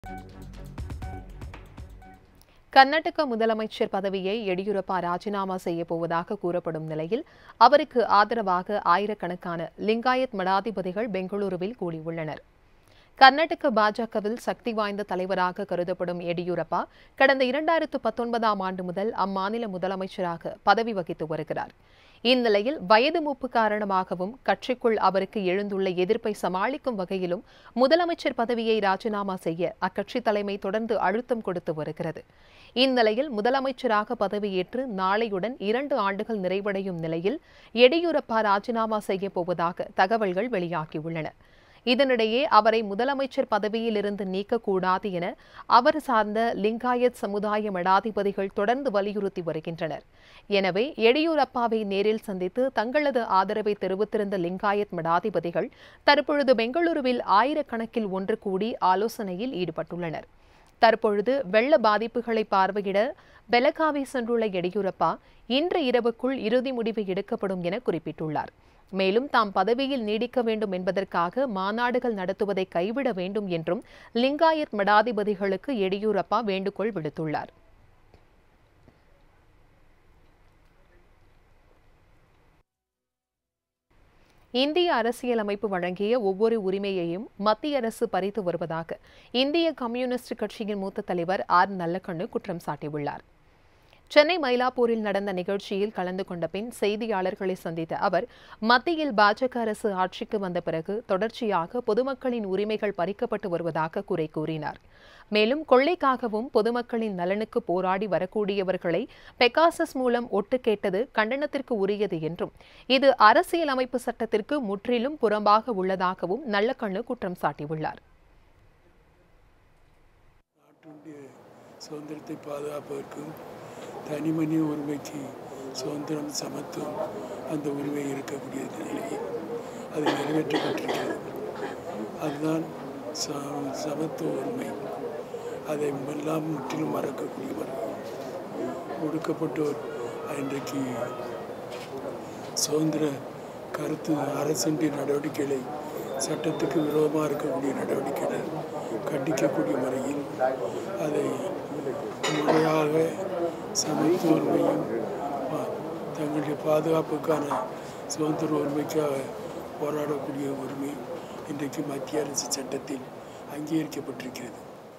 கர்நாடக முதலமைச்சர் பதவியை எடியூரப்பா ராஜினாமா செய்யப் போவதாக கூறப்படும் நிலையில் அவருக்கு ஆதரவாக ஆயிரக்கணக்கான லிங்காயத் மடாதிபதிகள் பெங்களூருவில் கூடியுள்ளனர் கர்நாடக பாஜகவில் சக்தி வாய்ந்த தலைவராக கருதப்படும் எடியூரப்பா கடந்த இரண்டாயிரத்து பத்தொன்பதாம் ஆண்டு முதல் அம்மாநில முதலமைச்சராக பதவி வகித்து வருகிறார் இந்நிலையில் வயது மூப்பு காரணமாகவும் கட்சிக்குள் அவருக்கு எழுந்துள்ள எதிர்ப்பை சமாளிக்கும் வகையிலும் முதலமைச்சர் பதவியை ராஜினாமா செய்ய அக்கட்சி தலைமை தொடர்ந்து அழுத்தம் கொடுத்து வருகிறது இந்நிலையில் முதலமைச்சராக பதவியேற்று நாளையுடன் இரண்டு ஆண்டுகள் நிறைவடையும் நிலையில் எடியூரப்பா ராஜினாமா செய்யப் போவதாக தகவல்கள் வெளியாகியுள்ளன இதனிடையே அவரை முதலமைச்சர் பதவியிலிருந்து நீக்கக்கூடாது என அவர் சார்ந்த லிங்காயத் சமுதாய மடாதிபதிகள் தொடர்ந்து வலியுறுத்தி வருகின்றனர் எனவே எடியூரப்பாவை நேரில் சந்தித்து தங்களது ஆதரவை தெரிவித்திருந்த லிங்காயத் மடாதிபதிகள் தற்பொழுது பெங்களூருவில் ஆயிரக்கணக்கில் ஒன்று கூடி ஆலோசனையில் ஈடுபட்டுள்ளனர் தற்பொழுது வெள்ள பாதிப்புகளை பார்வையிட பெலகாவி சென்றுள்ள எடியூரப்பா இன்று இரவுக்குள் இறுதி முடிவு எடுக்கப்படும் என குறிப்பிட்டுள்ளார் மேலும் தாம் பதவியில் நீடிக்க வேண்டும் என்பதற்காக மாநாடுகள் நடத்துவதை கைவிட வேண்டும் என்றும் லிங்காயத் மடாதிபதிகளுக்கு எடியூரப்பா வேண்டுகோள் விடுத்துள்ளார் இந்திய அரசியலமைப்பு வழங்கிய ஒவ்வொரு உரிமையையும் மத்திய அரசு பறித்து வருவதாக இந்திய கம்யூனிஸ்ட் கட்சியின் மூத்த தலைவர் ஆர் நல்லக்கண்ணு குற்றம் சாட்டியுள்ளார் சென்னை மயிலாப்பூரில் நடந்த நிகழ்ச்சியில் கலந்து கொண்ட பின் செய்தியாளர்களை சந்தித்த அவர் மத்தியில் பாஜக அரசு ஆட்சிக்கு வந்த பிறகு தொடர்ச்சியாக பொதுமக்களின் உரிமைகள் பறிக்கப்பட்டு வருவதாக குறை கூறினார் மேலும் கொள்ளைக்காகவும் பொதுமக்களின் நலனுக்கு போராடி வரக்கூடியவர்களை பெகாசஸ் மூலம் ஒட்டு கேட்டது கண்டனத்திற்கு உரியது என்றும் இது அரசியலமைப்பு சட்டத்திற்கு முற்றிலும் புறம்பாக உள்ளதாகவும் நல்லக்கண்ணு குற்றம் சாட்டியுள்ளார் நாட்டுடைய சுதந்திரத்தை பாதுகாப்பதற்கும் தனி மனித உரிமைக்கு சுதந்திரம் சமத்துவம் அந்த உரிமை இருக்கக்கூடிய நிலையில் அது நிறைவேற்றப்பட்டிருக்கிறது அதுதான் ச- சமத்துவ உரிமை அதை எல்லாம் முற்றிலும் மறக்கக்கூடிய முறை ஒடுக்கப்பட்டோர் இன்றைக்கு சுதந்திர கருத்து அரசின் நடவடிக்கைகளை சட்டத்துக்கு விரோதமாக இருக்கக்கூடிய நடவடிக்கைகளை கண்டிக்கக்கூடிய முறையில் அதை முறையாக சமத்துவ உரிமையும் பா- தங்களுடைய பாதுகாப்புக்கான சுதந்திர உரிமைக்காக போராடக்கூடிய உரிமை இன்றைக்கு மத்திய அரசு சட்டத்தில் அங்கீகரிக்கப்பட்டிருக்கிறது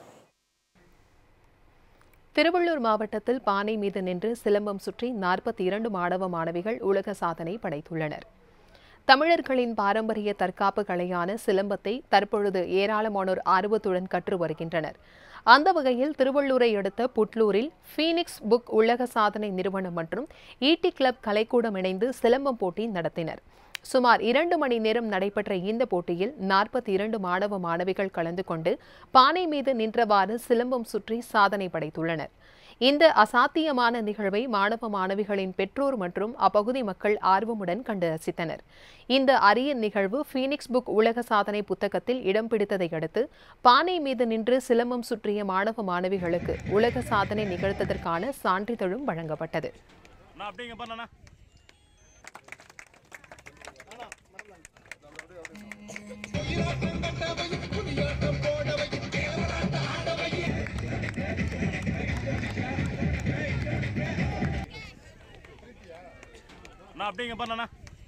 திருவள்ளூர் மாவட்டத்தில் பானை மீது நின்று சிலம்பம் சுற்றி நாற்பத்தி இரண்டு மாணவ மாணவிகள் உலக சாதனை படைத்துள்ளனர் தமிழர்களின் பாரம்பரிய தற்காப்பு கலையான சிலம்பத்தை தற்பொழுது ஏராளமானோர் ஆர்வத்துடன் கற்று வருகின்றனர் அந்த வகையில் திருவள்ளூரை அடுத்த புட்லூரில் ஃபீனிக்ஸ் புக் உலக சாதனை நிறுவனம் மற்றும் ஈட்டி கிளப் கலைக்கூடம் இணைந்து சிலம்பம் போட்டி நடத்தினர் சுமார் இரண்டு மணி நேரம் நடைபெற்ற இந்த போட்டியில் நாற்பத்தி இரண்டு மாணவ மாணவிகள் கலந்து கொண்டு பானை மீது நின்றவாறு சிலம்பம் சுற்றி சாதனை படைத்துள்ளனர் இந்த அசாத்தியமான நிகழ்வை மாணவ மாணவிகளின் பெற்றோர் மற்றும் அப்பகுதி மக்கள் ஆர்வமுடன் கண்டு ரசித்தனர் இந்த அரிய நிகழ்வு ஃபீனிக்ஸ் புக் உலக சாதனை புத்தகத்தில் இடம் பிடித்ததை அடுத்து பானை மீது நின்று சிலம்பம் சுற்றிய மாணவ மாணவிகளுக்கு உலக சாதனை நிகழ்த்ததற்கான சான்றிதழும் வழங்கப்பட்டது நான் அப்படிங்க பண்ணண்ணா நான் அப்படிங்க பண்ணண்ணா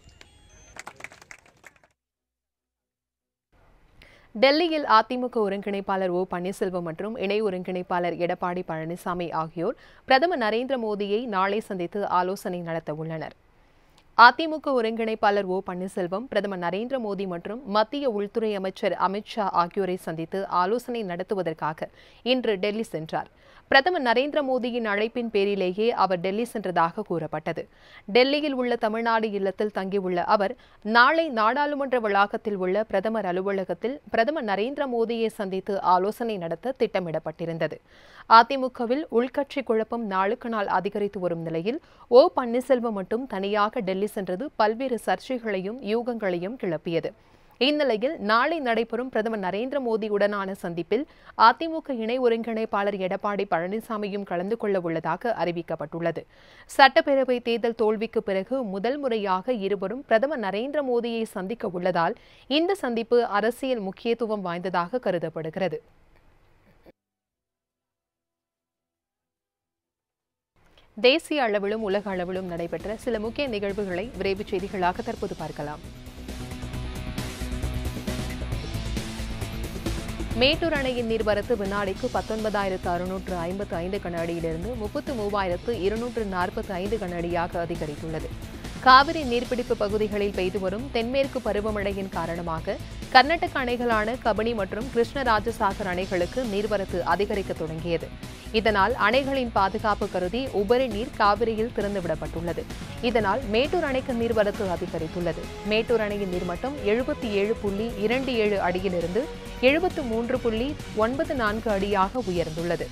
டெல்லியில் அதிமுக ஒருங்கிணைப்பாளர் ஓ பன்னீர்செல்வம் மற்றும் இணை ஒருங்கிணைப்பாளர் எடப்பாடி பழனிசாமி ஆகியோர் பிரதமர் நரேந்திர மோடியை நாளை சந்தித்து ஆலோசனை நடத்த உள்ளனர் அதிமுக ஒருங்கிணைப்பாளர் ஓ பன்னீர்செல்வம் பிரதமர் நரேந்திர மோடி மற்றும் மத்திய உள்துறை அமைச்சர் அமித்ஷா ஆகியோரை சந்தித்து ஆலோசனை நடத்துவதற்காக இன்று டெல்லி சென்றார் பிரதமர் நரேந்திர மோடியின் அழைப்பின் பேரிலேயே அவர் டெல்லி சென்றதாக கூறப்பட்டது டெல்லியில் உள்ள தமிழ்நாடு இல்லத்தில் தங்கியுள்ள அவர் நாளை நாடாளுமன்ற வளாகத்தில் உள்ள பிரதமர் அலுவலகத்தில் பிரதமர் நரேந்திர மோடியை சந்தித்து ஆலோசனை நடத்த திட்டமிடப்பட்டிருந்தது அதிமுகவில் உள்கட்சி குழப்பம் நாளுக்கு நாள் அதிகரித்து வரும் நிலையில் ஓ பன்னீர்செல்வம் மட்டும் தனியாக டெல்லி சென்றது பல்வேறு சர்ச்சைகளையும் யூகங்களையும் கிளப்பியது இந்நிலையில் நாளை நடைபெறும் பிரதமர் நரேந்திர மோடியுடனான சந்திப்பில் அதிமுக இணை ஒருங்கிணைப்பாளர் எடப்பாடி பழனிசாமியும் கலந்து கொள்ள உள்ளதாக அறிவிக்கப்பட்டுள்ளது சட்டப்பேரவை தேர்தல் தோல்விக்கு பிறகு முதல் முறையாக இருவரும் பிரதமர் நரேந்திர மோடியை சந்திக்க உள்ளதால் இந்த சந்திப்பு அரசியல் முக்கியத்துவம் வாய்ந்ததாக கருதப்படுகிறது தேசிய அளவிலும் உலக அளவிலும் நடைபெற்ற சில முக்கிய நிகழ்வுகளை விரைவுச் செய்திகளாக தற்போது பார்க்கலாம் மேட்டூர் அணையின் நீர்வரத்து வினாடிக்கு பத்தொன்பதாயிரத்து அறுநூற்று ஐம்பத்து ஐந்து கன அடியிலிருந்து முப்பத்து மூவாயிரத்து இருநூற்று நாற்பத்தி ஐந்து கன அடியாக அதிகரித்துள்ளது காவிரி நீர்பிடிப்பு பகுதிகளில் பெய்து வரும் தென்மேற்கு பருவமழையின் காரணமாக கர்நாடக அணைகளான கபினி மற்றும் கிருஷ்ணராஜசாகர் அணைகளுக்கு நீர்வரத்து அதிகரிக்க தொடங்கியது இதனால் அணைகளின் பாதுகாப்பு கருதி உபரி நீர் காவிரியில் திறந்துவிடப்பட்டுள்ளது இதனால் மேட்டூர் அணைக்கு நீர்வரத்து அதிகரித்துள்ளது மேட்டூர் அணையின் நீர்மட்டம் எழுபத்தி ஏழு புள்ளி இரண்டு ஏழு அடியிலிருந்து எழுபத்து மூன்று புள்ளி ஒன்பது நான்கு அடியாக உயர்ந்துள்ளது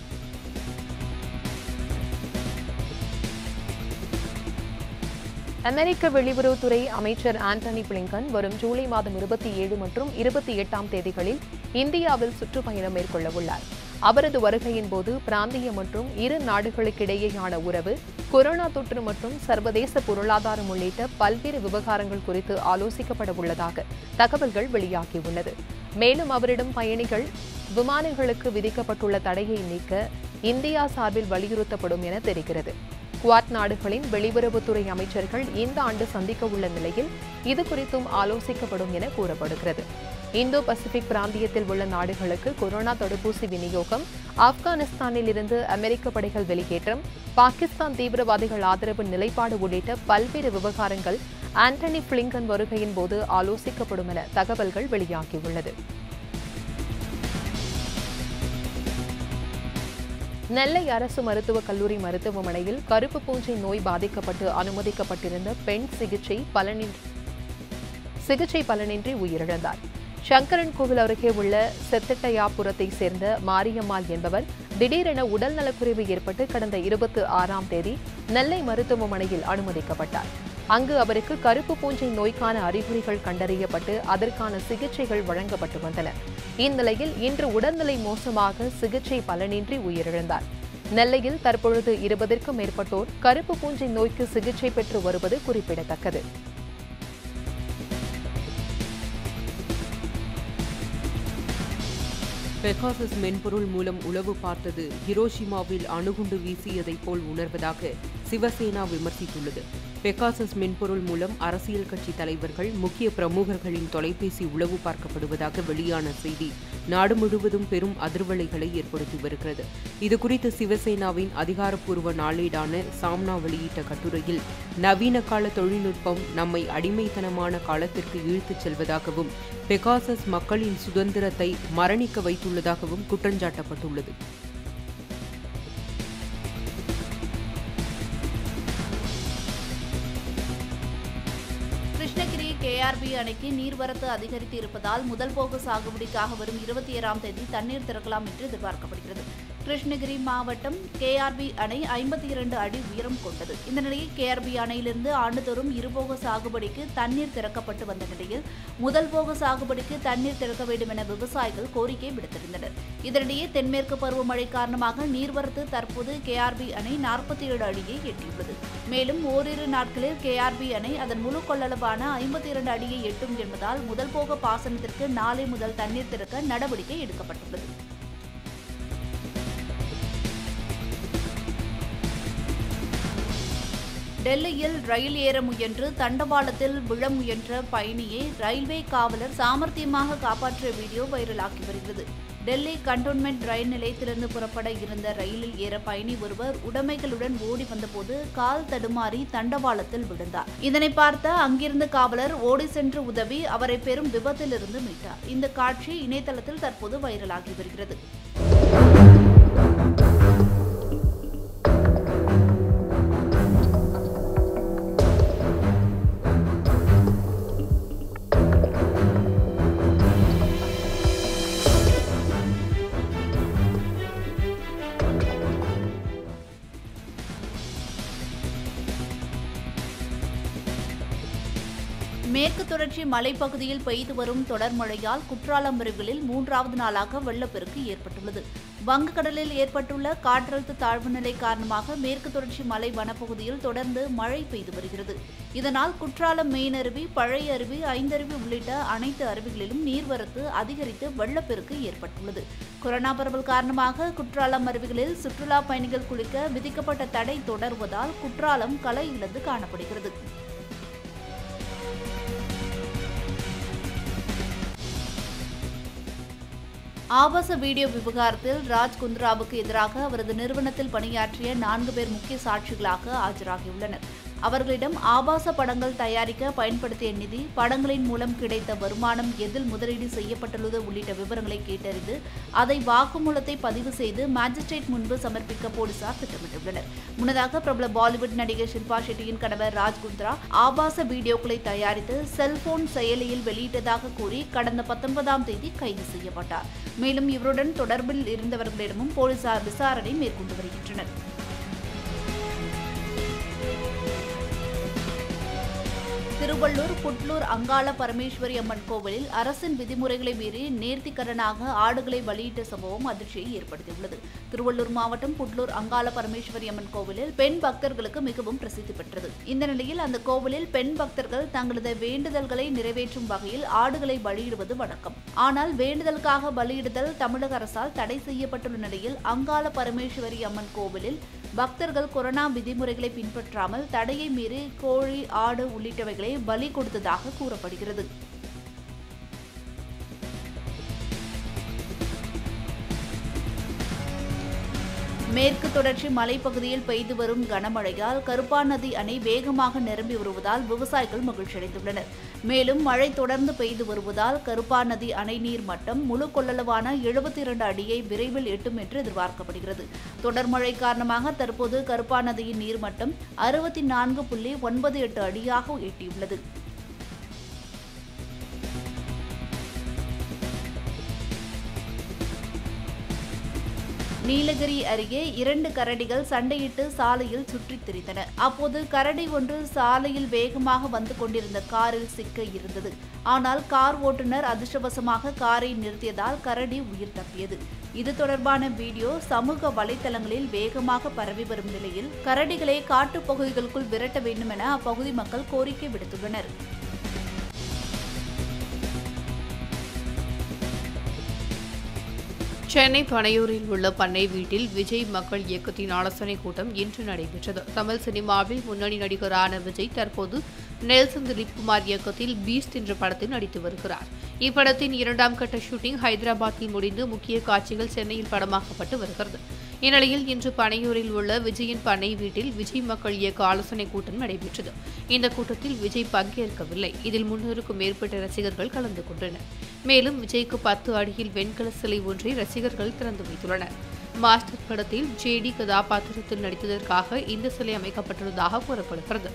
அமெரிக்க வெளியுறவுத்துறை அமைச்சர் ஆண்டனி பிளிங்கன் வரும் ஜூலை மாதம் இருபத்தி ஏழு மற்றும் இருபத்தி எட்டாம் தேதிகளில் இந்தியாவில் சுற்றுப்பயணம் மேற்கொள்ள உள்ளார் அவரது வருகையின் போது பிராந்திய மற்றும் இரு நாடுகளுக்கிடையேயான உறவு கொரோனா தொற்று மற்றும் சர்வதேச பொருளாதாரம் உள்ளிட்ட பல்வேறு விவகாரங்கள் குறித்து ஆலோசிக்கப்பட உள்ளதாக தகவல்கள் வெளியாகியுள்ளது மேலும் அவரிடம் பயணிகள் விமானங்களுக்கு விதிக்கப்பட்டுள்ள தடையை நீக்க இந்தியா சார்பில் வலியுறுத்தப்படும் என தெரிகிறது குவாட் நாடுகளின் வெளியுறவுத்துறை அமைச்சர்கள் இந்த ஆண்டு சந்திக்க உள்ள நிலையில் இது குறித்தும் ஆலோசிக்கப்படும் என கூறப்படுகிறது இந்தோ பசிபிக் பிராந்தியத்தில் உள்ள நாடுகளுக்கு கொரோனா தடுப்பூசி விநியோகம் ஆப்கானிஸ்தானில் இருந்து அமெரிக்க படைகள் வெளியேற்றம் பாகிஸ்தான் தீவிரவாதிகள் ஆதரவு நிலைப்பாடு உள்ளிட்ட பல்வேறு விவகாரங்கள் ஆண்டனி பிளிங்கன் வருகையின் போது ஆலோசிக்கப்படும் என தகவல்கள் வெளியாகியுள்ளது நெல்லை அரசு மருத்துவக் கல்லூரி மருத்துவமனையில் கருப்பு பூஞ்சை நோய் பாதிக்கப்பட்டு அனுமதிக்கப்பட்டிருந்த பெண் சிகிச்சை பலனின்றி சிகிச்சை பலனின்றி உயிரிழந்தார் சங்கரன் கோவில் அருகே உள்ள செத்தட்டையாபுரத்தை சேர்ந்த மாரியம்மாள் என்பவர் திடீரென உடல் நலக்குறைவு ஏற்பட்டு கடந்த இருபத்தி ஆறாம் தேதி நெல்லை மருத்துவமனையில் அனுமதிக்கப்பட்டார் அங்கு அவருக்கு கருப்பு பூஞ்சை நோய்க்கான அறிகுறிகள் கண்டறியப்பட்டு அதற்கான சிகிச்சைகள் வழங்கப்பட்டு வந்தன இந்நிலையில் இன்று உடல்நிலை மோசமாக சிகிச்சை பலனின்றி உயிரிழந்தார் நெல்லையில் தற்பொழுது இருபதிற்கும் மேற்பட்டோர் கருப்பு பூஞ்சை நோய்க்கு சிகிச்சை பெற்று வருவது குறிப்பிடத்தக்கது பெகாசஸ் மென்பொருள் மூலம் உளவு பார்த்தது ஹிரோஷிமாவில் அணுகுண்டு வீசியதைப் போல் உணர்வதாக சிவசேனா விமர்சித்துள்ளது பெகாசஸ் மென்பொருள் மூலம் அரசியல் கட்சி தலைவர்கள் முக்கிய பிரமுகர்களின் தொலைபேசி உளவு பார்க்கப்படுவதாக வெளியான செய்தி நாடு முழுவதும் பெரும் அதிர்வலைகளை ஏற்படுத்தி வருகிறது இதுகுறித்து சிவசேனாவின் அதிகாரப்பூர்வ நாளேடான சாம்னா வெளியிட்ட கட்டுரையில் நவீன கால தொழில்நுட்பம் நம்மை அடிமைத்தனமான காலத்திற்கு இழுத்துச் செல்வதாகவும் பெகாசஸ் மக்களின் சுதந்திரத்தை மரணிக்க வைத்துள்ளதாகவும் குற்றஞ்சாட்டப்பட்டுள்ளது கிருஷ்ணகிரி கேஆர்பி அணைக்கு நீர்வரத்து அதிகரித்து இருப்பதால் முதல் போக சாகுபடிக்காக வரும் இருபத்தி ஏழாம் தேதி தண்ணீர் திறக்கலாம் என்று எதிர்பார்க்கப்படுகிறது கிருஷ்ணகிரி மாவட்டம் கேஆர்பி அணை ஐம்பத்தி இரண்டு அடி உயரம் கொண்டது இந்த நிலையில் கேஆர்பி அணையிலிருந்து ஆண்டுதோறும் இருபோக சாகுபடிக்கு தண்ணீர் திறக்கப்பட்டு வந்த நிலையில் முதல் போக சாகுபடிக்கு தண்ணீர் திறக்க வேண்டும் என விவசாயிகள் கோரிக்கை விடுத்திருந்தனர் இதனிடையே தென்மேற்கு பருவமழை காரணமாக நீர்வரத்து தற்போது கேஆர்பி அணை நாற்பத்தி ஏழு அடியை எட்டியுள்ளது மேலும் ஓரிரு நாட்களில் கேஆர்பி அணை அதன் முழு கொள்ளளவான ஐம்பத்தி இரண்டு அடியை எட்டும் என்பதால் முதல் போக பாசனத்திற்கு நாளை முதல் தண்ணீர் திறக்க நடவடிக்கை எடுக்கப்பட்டுள்ளது டெல்லியில் ரயில் ஏற முயன்று தண்டவாளத்தில் விழ முயன்ற பயணியை ரயில்வே காவலர் சாமர்த்தியமாக காப்பாற்றிய வீடியோ வைரலாகி வருகிறது டெல்லி கண்டோன்மெண்ட் ரயில் நிலையத்திலிருந்து புறப்பட இருந்த ரயிலில் ஏற பயணி ஒருவர் உடைமைகளுடன் ஓடி வந்தபோது கால் தடுமாறி தண்டவாளத்தில் விழுந்தார் இதனை பார்த்த அங்கிருந்த காவலர் ஓடி சென்று உதவி அவரை பெரும் விபத்திலிருந்து மீட்டார் இந்த காட்சி இணையதளத்தில் தற்போது வைரலாகி வருகிறது மேற்கு தொடர்ச்சி மலைப்பகுதியில் பெய்து வரும் தொடர் மழையால் குற்றாலம் அருவிகளில் மூன்றாவது நாளாக வெள்ளப்பெருக்கு ஏற்பட்டுள்ளது வங்கக்கடலில் ஏற்பட்டுள்ள காற்றழுத்த தாழ்வு நிலை காரணமாக மேற்கு தொடர்ச்சி மலை வனப்பகுதியில் தொடர்ந்து மழை பெய்து வருகிறது இதனால் குற்றாலம் மெயின் அருவி பழைய அருவி ஐந்தருவி உள்ளிட்ட அனைத்து அருவிகளிலும் நீர்வரத்து அதிகரித்து வெள்ளப்பெருக்கு ஏற்பட்டுள்ளது கொரோனா பரவல் காரணமாக குற்றாலம் அருவிகளில் சுற்றுலா பயணிகள் குளிக்க விதிக்கப்பட்ட தடை தொடர்வதால் குற்றாலம் கலை இழந்து காணப்படுகிறது ஆபாச வீடியோ விவகாரத்தில் ராஜ் குந்த்ராவுக்கு எதிராக அவரது நிறுவனத்தில் பணியாற்றிய நான்கு பேர் முக்கிய சாட்சிகளாக ஆஜராகியுள்ளனர் அவர்களிடம் ஆபாச படங்கள் தயாரிக்க பயன்படுத்திய நிதி படங்களின் மூலம் கிடைத்த வருமானம் எதில் முதலீடு செய்யப்பட்டுள்ளது உள்ளிட்ட விவரங்களை கேட்டறிந்து அதை வாக்குமூலத்தை பதிவு செய்து மாஜிஸ்ட்ரேட் முன்பு சமர்ப்பிக்க போலீசார் திட்டமிட்டுள்ளனர் முன்னதாக பிரபல பாலிவுட் நடிகை ஷில்பா ஷெட்டியின் கணவர் ராஜ் குந்த்ரா ஆபாச வீடியோக்களை தயாரித்து செல்போன் செயலியில் வெளியிட்டதாக கூறி கடந்த பத்தொன்பதாம் தேதி கைது செய்யப்பட்டார் மேலும் இவருடன் தொடர்பில் இருந்தவர்களிடமும் போலீசார் விசாரணை மேற்கொண்டு வருகின்றனர் திருவள்ளூர் புட்லூர் அங்காள பரமேஸ்வரி அம்மன் கோவிலில் அரசின் விதிமுறைகளை மீறி நேர்த்திக்கடனாக ஆடுகளை பலியிட்ட சம்பவம் அதிர்ச்சியை ஏற்படுத்தியுள்ளது திருவள்ளூர் மாவட்டம் புட்லூர் அங்காள பரமேஸ்வரி அம்மன் கோவிலில் பெண் பக்தர்களுக்கு மிகவும் பிரசித்தி பெற்றது இந்த நிலையில் அந்த கோவிலில் பெண் பக்தர்கள் தங்களது வேண்டுதல்களை நிறைவேற்றும் வகையில் ஆடுகளை பலியிடுவது வழக்கம் ஆனால் வேண்டுதலுக்காக பலியிடுதல் தமிழக அரசால் தடை செய்யப்பட்டுள்ள நிலையில் அங்காள பரமேஸ்வரி அம்மன் கோவிலில் பக்தர்கள் கொரோனா விதிமுறைகளை பின்பற்றாமல் தடையை மீறி கோழி ஆடு உள்ளிட்டவைகளை பலி கொடுத்ததாக கூறப்படுகிறது மேற்கு தொடர்ச்சி மலைப்பகுதியில் பெய்து வரும் கனமழையால் கருப்பா நதி அணை வேகமாக நிரம்பி வருவதால் விவசாயிகள் மகிழ்ச்சியடைந்துள்ளனர் மேலும் மழை தொடர்ந்து பெய்து வருவதால் கருப்பா நதி அணை நீர் மட்டம் முழு கொள்ளளவான எழுபத்தி இரண்டு அடியை விரைவில் எட்டும் என்று எதிர்பார்க்கப்படுகிறது தொடர் மழை காரணமாக தற்போது கருப்பா நதியின் நீர்மட்டம் அறுபத்தி நான்கு புள்ளி ஒன்பது எட்டு அடியாக எட்டியுள்ளது நீலகிரி அருகே இரண்டு கரடிகள் சண்டையிட்டு சாலையில் சுற்றித் திரிந்தன அப்போது கரடி ஒன்று சாலையில் வேகமாக வந்து கொண்டிருந்த காரில் சிக்க இருந்தது ஆனால் கார் ஓட்டுநர் அதிர்ஷ்டவசமாக காரை நிறுத்தியதால் கரடி உயிர் தப்பியது இது தொடர்பான வீடியோ சமூக வலைதளங்களில் வேகமாக பரவி வரும் நிலையில் கரடிகளை காட்டுப் பகுதிகளுக்குள் விரட்ட வேண்டும் என அப்பகுதி மக்கள் கோரிக்கை விடுத்துள்ளனர் சென்னை பனையூரில் உள்ள பண்ணை வீட்டில் விஜய் மக்கள் இயக்கத்தின் ஆலோசனை கூட்டம் இன்று நடைபெற்றது தமிழ் சினிமாவில் முன்னணி நடிகரான விஜய் தற்போது நெல்சன் திலீப்குமார் இயக்கத்தில் பீஸ்ட் என்ற படத்தில் நடித்து வருகிறார் இப்படத்தின் இரண்டாம் கட்ட ஷூட்டிங் ஹைதராபாத்தில் முடிந்து முக்கிய காட்சிகள் சென்னையில் படமாக்கப்பட்டு வருகிறது இந்நிலையில் இன்று பனையூரில் உள்ள விஜயின் பண்ணை வீட்டில் விஜய் மக்கள் இயக்க ஆலோசனை கூட்டம் நடைபெற்றது இந்த கூட்டத்தில் விஜய் பங்கேற்கவில்லை இதில் முன்னூறுக்கும் மேற்பட்ட ரசிகர்கள் கலந்து கொண்டனர் மேலும் விஜய்க்கு பத்து அடியில் வெண்கல சிலை ஒன்றை ரசிகர்கள் திறந்து வைத்துள்ளனர் மாஸ்டர் படத்தில் ஜேடி கதாபாத்திரத்தில் நடித்ததற்காக இந்த சிலை அமைக்கப்பட்டுள்ளதாக கூறப்படுகிறது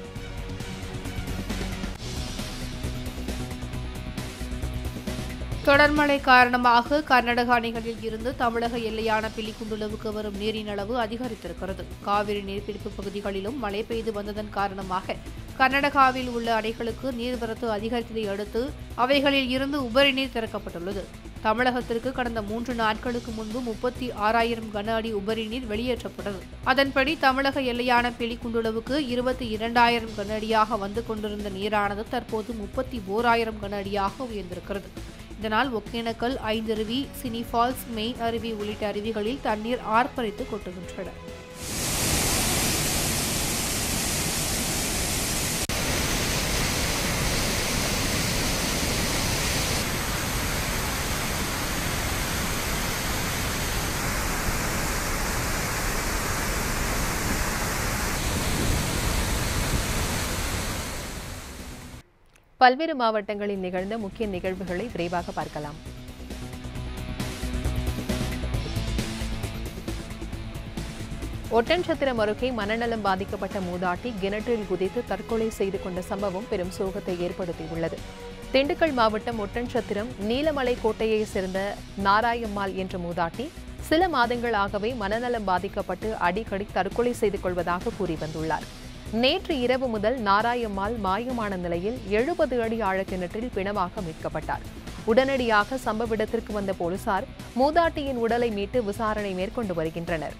தொடர் மழை காரணமாக கர்நாடக அணைகளில் இருந்து தமிழக எல்லையான பில்லிக்குண்டுலவுக்கு வரும் நீரின் அளவு அதிகரித்திருக்கிறது காவிரி நீர்பிடிப்பு பகுதிகளிலும் மழை பெய்து வந்ததன் காரணமாக கர்நாடகாவில் உள்ள அணைகளுக்கு நீர்வரத்து அதிகரித்ததை அடுத்து அவைகளில் இருந்து உபரி நீர் திறக்கப்பட்டுள்ளது தமிழகத்திற்கு கடந்த மூன்று நாட்களுக்கு முன்பு முப்பத்தி ஆறாயிரம் கன அடி உபரி நீர் வெளியேற்றப்பட்டது அதன்படி தமிழக எல்லையான பிலிக்குண்டுளவுக்கு இருபத்தி இரண்டாயிரம் கன அடியாக வந்து கொண்டிருந்த நீரானது தற்போது முப்பத்தி ஓராயிரம் கன அடியாக உயர்ந்திருக்கிறது இதனால் ஒகேனக்கல் ஐந்தருவி சினி ஃபால்ஸ் மெயின் அருவி உள்ளிட்ட அருவிகளில் தண்ணீர் ஆர்ப்பரித்து கொட்டுகின்றன பல்வேறு மாவட்டங்களில் நிகழ்ந்த முக்கிய நிகழ்வுகளை விரைவாக பார்க்கலாம் ஒட்டன்சத்திரம் அருகே மனநலம் பாதிக்கப்பட்ட மூதாட்டி கிணற்றில் குதித்து தற்கொலை செய்து கொண்ட சம்பவம் பெரும் சோகத்தை ஏற்படுத்தியுள்ளது திண்டுக்கல் மாவட்டம் ஒட்டன்சத்திரம் நீலமலை கோட்டையைச் சேர்ந்த நாராயம்மாள் என்ற மூதாட்டி சில மாதங்களாகவே மனநலம் பாதிக்கப்பட்டு அடிக்கடி தற்கொலை செய்து கொள்வதாக கூறி வந்துள்ளார் நேற்று இரவு முதல் நாராயம்மாள் மாயமான நிலையில் எழுபது அடி ஆழக்கிணற்றில் பிணமாக மீட்கப்பட்டார் உடனடியாக சம்பவ இடத்திற்கு வந்த போலீசார் மூதாட்டியின் உடலை மீட்டு விசாரணை மேற்கொண்டு வருகின்றனர்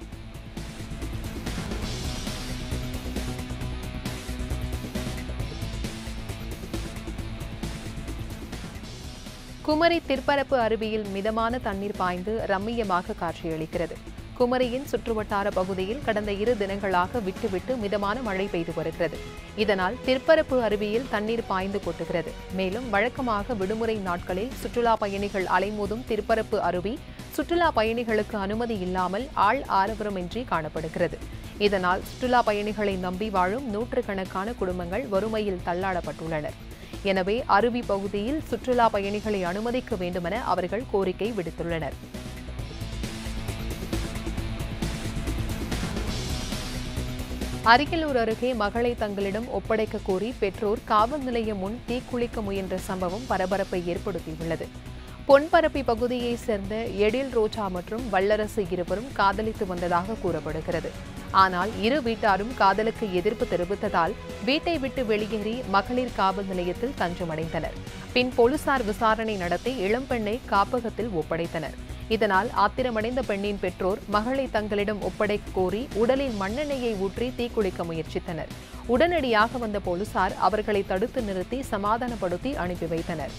குமரி திற்பரப்பு அருவியில் மிதமான தண்ணீர் பாய்ந்து ரம்மியமாக காட்சியளிக்கிறது குமரியின் சுற்றுவட்டார பகுதியில் கடந்த இரு தினங்களாக விட்டுவிட்டு மிதமான மழை பெய்து வருகிறது இதனால் திற்பரப்பு அருவியில் தண்ணீர் பாய்ந்து கொட்டுகிறது மேலும் வழக்கமாக விடுமுறை நாட்களில் சுற்றுலா பயணிகள் அலைமோதும் திற்பரப்பு அருவி சுற்றுலா பயணிகளுக்கு அனுமதி இல்லாமல் ஆள் ஆரவரமின்றி காணப்படுகிறது இதனால் சுற்றுலா பயணிகளை நம்பி வாழும் நூற்றுக்கணக்கான குடும்பங்கள் வறுமையில் தள்ளாடப்பட்டுள்ளனர் எனவே அருவி பகுதியில் சுற்றுலா பயணிகளை அனுமதிக்க வேண்டுமென அவர்கள் கோரிக்கை விடுத்துள்ளனர் அரியலூர் அருகே மகளை தங்களிடம் ஒப்படைக்க கோரி பெற்றோர் காவல் நிலையம் முன் தீக்குளிக்க முயன்ற சம்பவம் பரபரப்பை ஏற்படுத்தியுள்ளது பொன்பரப்பி பகுதியைச் சேர்ந்த எழில் ரோஜா மற்றும் வல்லரசு இருவரும் காதலித்து வந்ததாக கூறப்படுகிறது ஆனால் இரு வீட்டாரும் காதலுக்கு எதிர்ப்பு தெரிவித்ததால் வீட்டை விட்டு வெளியேறி மகளிர் காவல் நிலையத்தில் தஞ்சமடைந்தனர் பின் போலீசார் விசாரணை நடத்தி இளம்பெண்ணை காப்பகத்தில் ஒப்படைத்தனர் இதனால் ஆத்திரமடைந்த பெண்ணின் பெற்றோர் மகளை தங்களிடம் ஒப்படைக்க கோரி உடலில் மண்ணெண்ணெயை ஊற்றி தீக்குளிக்க முயற்சித்தனர் உடனடியாக வந்த போலீசார் அவர்களை தடுத்து நிறுத்தி சமாதானப்படுத்தி அனுப்பி வைத்தனர்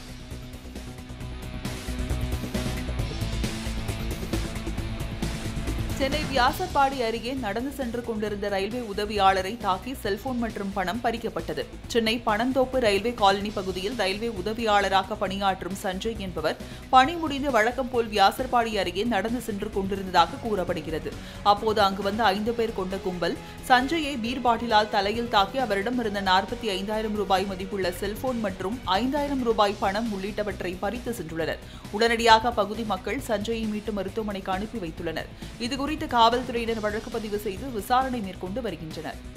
சென்னை வியாசர்பாடி அருகே நடந்து சென்று கொண்டிருந்த ரயில்வே உதவியாளரை தாக்கி செல்போன் மற்றும் பணம் பறிக்கப்பட்டது சென்னை பணந்தோப்பு ரயில்வே காலனி பகுதியில் ரயில்வே உதவியாளராக பணியாற்றும் சஞ்சய் என்பவர் பணி முடிந்து வழக்கம் போல் வியாசர்பாடி அருகே நடந்து சென்று கொண்டிருந்ததாக கூறப்படுகிறது அப்போது அங்கு வந்த ஐந்து பேர் கொண்ட கும்பல் சஞ்சயை பீர் பாட்டிலால் தலையில் தாக்கி அவரிடம் இருந்த நாற்பத்தி ஐந்தாயிரம் ரூபாய் மதிப்புள்ள செல்போன் மற்றும் ஐந்தாயிரம் ரூபாய் பணம் உள்ளிட்டவற்றை பறித்து சென்றுள்ளனர் உடனடியாக அப்பகுதி மக்கள் சஞ்சயை மீட்டு மருத்துவமனைக்கு அனுப்பி வைத்துள்ளனர் இதுகுறித்து காவல்துறையினர் வழக்கு பதிவு செய்து விசாரணை மேற்கொண்டு வருகின்றனர்